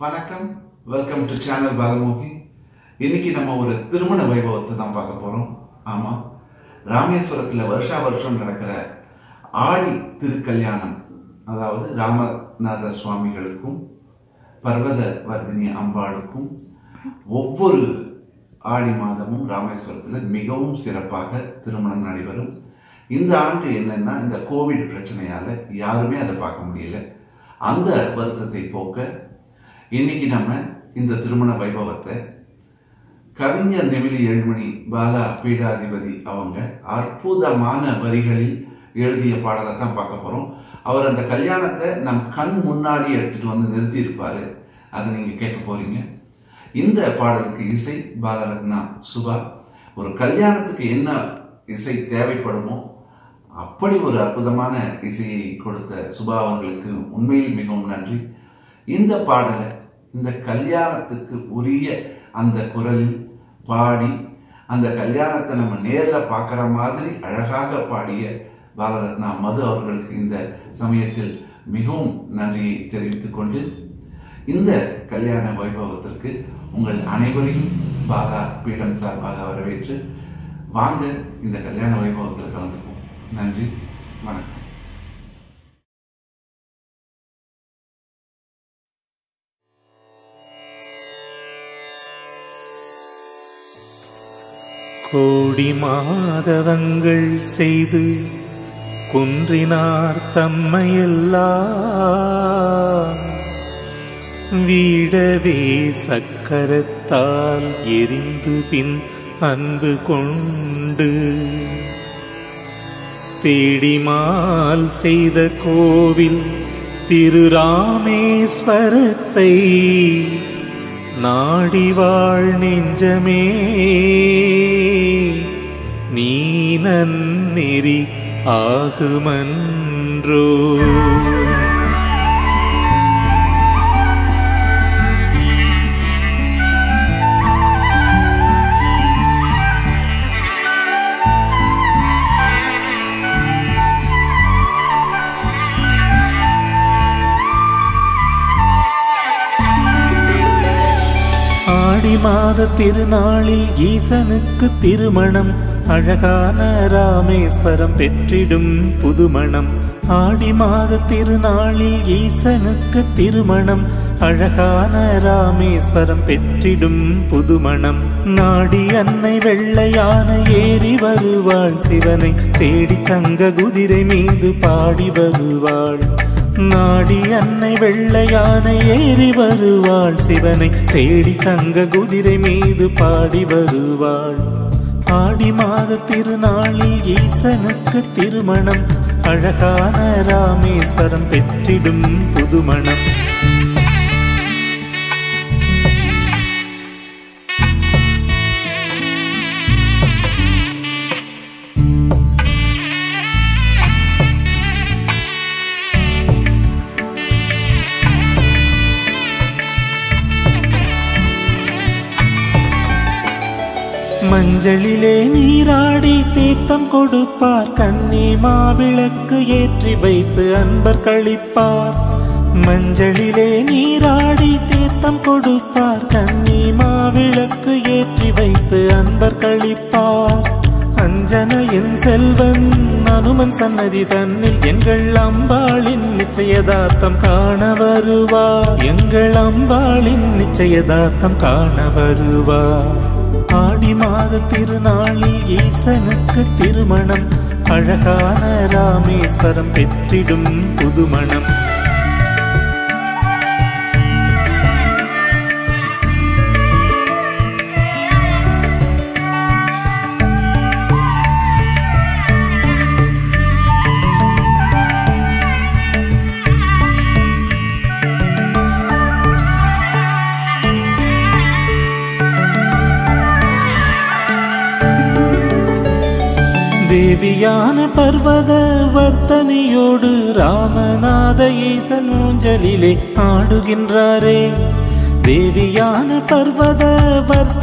வணக்கம் welcome to channel பாலமோகி இன்னைக்கு நம்ம ஒரு திருமண வைபவத்தை தான் பார்க்க போறோம் ஆமா ராமேஸ்வரத்துல வருஷா வருஷம் நடக்கிற ஆடி திருக்கல்யாணம் அதாவது ராமநாத சுவாமிகளுக்கும் பர்வத வர்தினி அம்பாளுக்கும் ஒவ்வொரு ஆடி மாதமும் ராமேஸ்வரத்தில் மிகவும் சிறப்பாக திருமணம் நடைபெறும் இந்த ஆண்டு என்னன்னா இந்த கோவிட் பிரச்சனையால யாருமே அதை பார்க்க முடியல அந்த வருத்தத்தை போக்க இன்னைக்கு நம்ம இந்த திருமண வைபவத்தை கவிஞர் நெமிலி ஏழ்மணி பாலா பீடாதிபதி அவங்க அற்புதமான வரிகளில் எழுதிய பாடலை தான் பார்க்க போறோம் அவர் அந்த கல்யாணத்தை நம் கண் முன்னாடி எடுத்துட்டு வந்து நிறுத்தி இருப்பாரு அதை நீங்க கேட்க போறீங்க இந்த பாடலுக்கு இசை பாலரத்னா சுபா ஒரு கல்யாணத்துக்கு என்ன இசை தேவைப்படுமோ அப்படி ஒரு அற்புதமான இசையை கொடுத்த சுபா அவர்களுக்கு உண்மையில் மிகவும் நன்றி இந்த பாடலை இந்த கல்யாணத்துக்கு உரிய அந்த குரலில் பாடி அந்த கல்யாணத்தை நம்ம நேரில் பார்க்குற மாதிரி அழகாக பாடிய பாலரத்னா மது அவர்களுக்கு இந்த சமயத்தில் மிகவும் நன்றியை தெரிவித்துக் கொண்டு இந்த கல்யாண வைபவத்திற்கு உங்கள் அனைவரையும் பாலா பீடம் சார்பாக வரவேற்று வாங்க இந்த கல்யாண வைபவத்தில் கலந்துப்போம் நன்றி வணக்கம் கோடி மாதவங்கள் செய்து குன்றினார் தம்மையெல்லாம் வீடவே சக்கரத்தால் எரிந்து பின் அன்பு கொண்டு தேடிமால் செய்த கோவில் திருராமேஸ்வரத்தை நாடி வாழ் நெஞ்சமே நீ நன்னெறி ஆகுமன்றோ ஆடி மாத திருநாளில் ஈசனுக்கு திருமணம் அழகான ராமேஸ்வரம் பெற்றிடும் புதுமணம் ஆடி மாத திருநாளில் ஈசனுக்கு திருமணம் அழகான ராமேஸ்வரம் பெற்றிடும் புதுமணம் நாடி அன்னை வெள்ளையான ஏறி வருவாள் சிவனை தேடி தங்க குதிரை மீது பாடி வருவாள் நாடி அன்னை வெள்ளையான ஏறி வருவாள் சிவனை தேடி தங்க குதிரை மீது பாடி வருவாள் ஆடி மாத திருநாளில் ஈசனுக்கு திருமணம் அழகான ராமேஸ்வரம் பெற்றிடும் புதுமணம் மஞ்சளிலே நீராடி தீர்த்தம் கொடுப்பார் கன்னி மாவிளக்கு ஏற்றி வைத்து அன்பர் கழிப்பார் மஞ்சளிலே நீராடி தீர்த்தம் கொடுப்பார் கன்னி மாவிளக்கு ஏற்றி வைத்து அன்பர் கழிப்பார் அஞ்சனையின் செல்வன் அனுமன் சன்னதி தன்னில் எங்கள் அம்பாளின் நிச்சயதார்த்தம் காண வருவார் எங்கள் அம்பாளின் நிச்சயதார்த்தம் காண வருவார் ஆடி மாத திருநாளில் ஈசனுக்கு திருமணம் அழகான ராமேஸ்வரம் பெற்றிடும் புதுமணம் தேவியான பர்வத வர்த்தனையோடு ராமநாத ஈசன் ஊஞ்சலிலே ஆடுகின்றாரே தேவியான பர்வத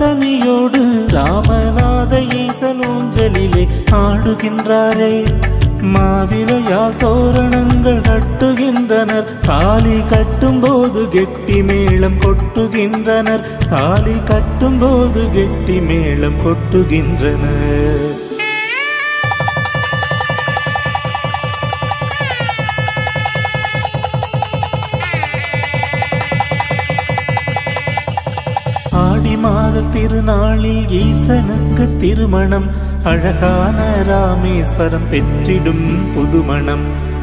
வர்த்தனையோடு ராமநாத ஈசன் ஊஞ்சலிலே ஆடுகின்றாரே மாவிலையால் தோரணங்கள் கட்டுகின்றனர் தாலி கட்டும்போது கெட்டி மேளம் கொட்டுகின்றனர் தாலி கட்டும்போது கெட்டி மேளம் கொட்டுகின்றனர் ஆடி மாத திருநாளில் ஈசனுக்கு திருமணம் அழகான ராமேஸ்வரம் பெற்றிடும் புதுமணம்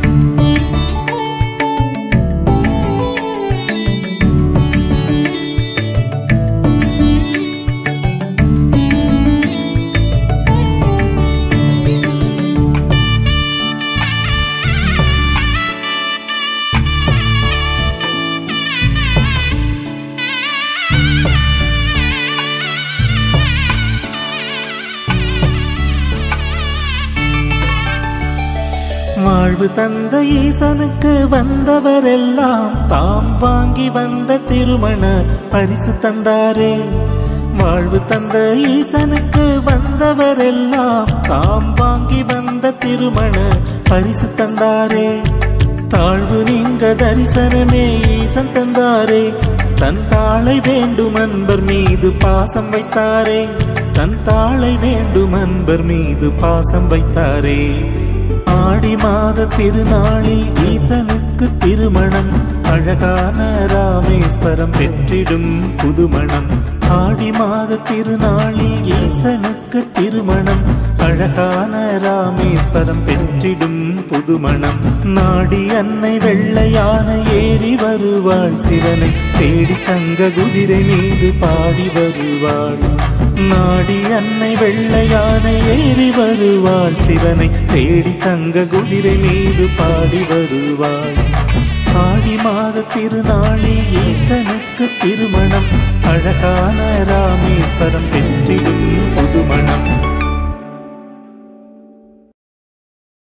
வாழ்வு தந்த ஈசனுக்கு வந்தவரெல்லாம் தாம் வாங்கி வந்த திருமண பரிசு தந்தாரே வாழ்வு தந்த ஈசனுக்கு வந்தவரெல்லாம் தாம் வாங்கி வந்த திருமண பரிசு தந்தாரே தாழ்வு நீங்க தரிசனமே ஈசன் தந்தாரே தன் தாளை வேண்டும் அன்பர் மீது பாசம் வைத்தாரே தன் தாளை வேண்டும் அன்பர் மீது பாசம் வைத்தாரே ஆடி மாத திருநாளில் ஈசனுக்கு திருமணம் அழகான ராமேஸ்வரம் பெற்றிடும் புதுமணம் ஆடி மாத திருநாளில் ஈசனுக்கு திருமணம் அழகான ராமேஸ்வரம் பெற்றிடும் புதுமணம் நாடி அன்னை வெள்ளையான ஏறி வருவாள் சிவனை தேடி தங்க குதிரை மீது பாடி வருவாள் நாடி அன்னை வெள்ளையான ஏறி வருவாள் சிவனை தேடி தங்க குதிரை மீது பாடி வருவாள் ஆடி மாத திருநாளில் ஈசனுக்கு திருமணம் அழகான ராமேஸ்வரம் பெற்ற